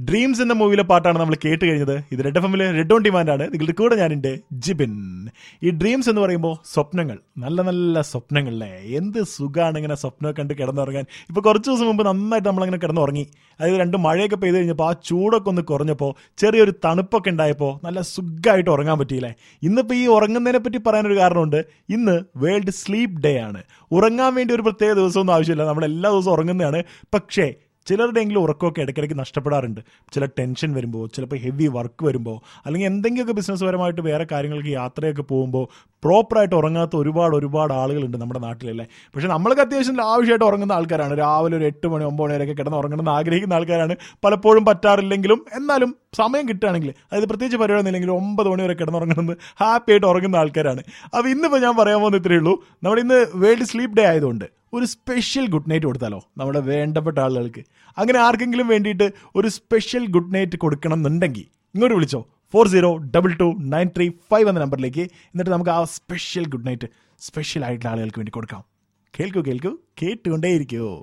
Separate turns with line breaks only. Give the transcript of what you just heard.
dreams എന്ന മൂവിയിലെ പാട്ടാണ് നമ്മൾ കേട്ട് കഴിഞ്ഞത് ഇത് റെഡ് എഫ് എമ്മിലെ റെഡ് ഓൺ ഡിമാൻഡ് ആണ് നിങ്ങളുടെ കൂടെ ഞാനുണ്ട് ജിബിൻ ഈ ഡ്രീംസ് എന്ന് പറയുമ്പോൾ സ്വപ്നങ്ങൾ നല്ല നല്ല സ്വപ്നങ്ങളല്ലേ എന്ത് സുഖമാണ് ഇങ്ങനെ സ്വപ്നം കണ്ട് കിടന്നുറങ്ങാൻ ഇപ്പോൾ കുറച്ച് ദിവസം മുമ്പ് നന്നായിട്ട് നമ്മളങ്ങനെ കിടന്നുറങ്ങി അതായത് രണ്ട് മഴയൊക്കെ പെയ്ത് കഴിഞ്ഞപ്പോൾ ആ ചൂടൊക്കെ ഒന്ന് കുറഞ്ഞപ്പോൾ ചെറിയൊരു തണുപ്പൊക്കെ ഉണ്ടായപ്പോൾ നല്ല സുഖമായിട്ട് ഉറങ്ങാൻ പറ്റിയില്ലേ ഇന്നിപ്പോൾ ഈ ഉറങ്ങുന്നതിനെ പറ്റി പറയാനൊരു കാരണമുണ്ട് ഇന്ന് വേൾഡ് സ്ലീപ്പ് ഡേ ആണ് ഉറങ്ങാൻ വേണ്ടി ഒരു പ്രത്യേക ദിവസമൊന്നും ആവശ്യമില്ല നമ്മൾ എല്ലാ ദിവസവും ഉറങ്ങുന്നതാണ് പക്ഷേ ചിലരുടെയെങ്കിലും ഉറക്കമൊക്കെ ഇടയ്ക്കിടയ്ക്ക് നഷ്ടപ്പെടാറുണ്ട് ചില ടെൻഷൻ വരുമ്പോൾ ചിലപ്പോൾ ഹെവി വർക്ക് വരുമ്പോൾ അല്ലെങ്കിൽ എന്തെങ്കിലുമൊക്കെ ബിസിനസ് പരമായിട്ട് വേറെ കാര്യങ്ങൾക്ക് യാത്രയൊക്കെ പോകുമ്പോൾ പ്രോപ്പറായിട്ട് ഉറങ്ങാത്ത ഒരുപാട് ഒരുപാട് ആളുകളുണ്ട് നമ്മുടെ നാട്ടിലല്ലേ പക്ഷേ നമ്മളൊക്കെ അത്യാവശ്യം ആവശ്യമായിട്ട് ഉറങ്ങുന്ന ആൾക്കാരാണ് രാവിലെ ഒരു എട്ട് മണി ഒമ്പത് മണി വരെയൊക്കെ കിടന്ന് ഉറങ്ങണമെന്ന് ആഗ്രഹിക്കുന്ന ആൾക്കാരാണ് പലപ്പോഴും പറ്റാറില്ലെങ്കിലും എന്നാലും സമയം കിട്ടുകയാണെങ്കിൽ അതായത് പ്രത്യേകിച്ച് പരിപാടി ഒന്നുമില്ലെങ്കിൽ ഒമ്പത് മണി വരെ കിടന്നുറങ്ങണമെന്ന് ഹാപ്പി ആയിട്ട് ഉറങ്ങുന്ന ആൾക്കാരാണ് അപ്പോൾ ഇന്നിപ്പോൾ ഞാൻ പറയാൻ പോകുന്ന ഇത്രയേ ഉള്ളൂ നമ്മുടെ ഇന്ന് വേൾഡ് സ്ലീപ്പ് ഡേ ആയതുകൊണ്ട് ഒരു സ്പെഷ്യൽ ഗുഡ് നൈറ്റ് കൊടുത്താലോ നമ്മുടെ വേണ്ടപ്പെട്ട ആളുകൾക്ക് അങ്ങനെ ആർക്കെങ്കിലും വേണ്ടിയിട്ട് ഒരു സ്പെഷ്യൽ ഗുഡ് നൈറ്റ് കൊടുക്കണം എന്നുണ്ടെങ്കിൽ ഇങ്ങോട്ട് വിളിച്ചോ four zero double two nine three five എന്ന നമ്പറിലേക്ക് എന്നിട്ട് നമുക്ക് ആ സ്പെഷ്യൽ ഗുഡ് നൈറ്റ് സ്പെഷ്യൽ ആയിട്ടുള്ള ആളുകൾക്ക് വേണ്ടി കൊടുക്കാം കേൾക്കൂ കേൾക്കൂ കേട്ടുകൊണ്ടേയിരിക്കൂ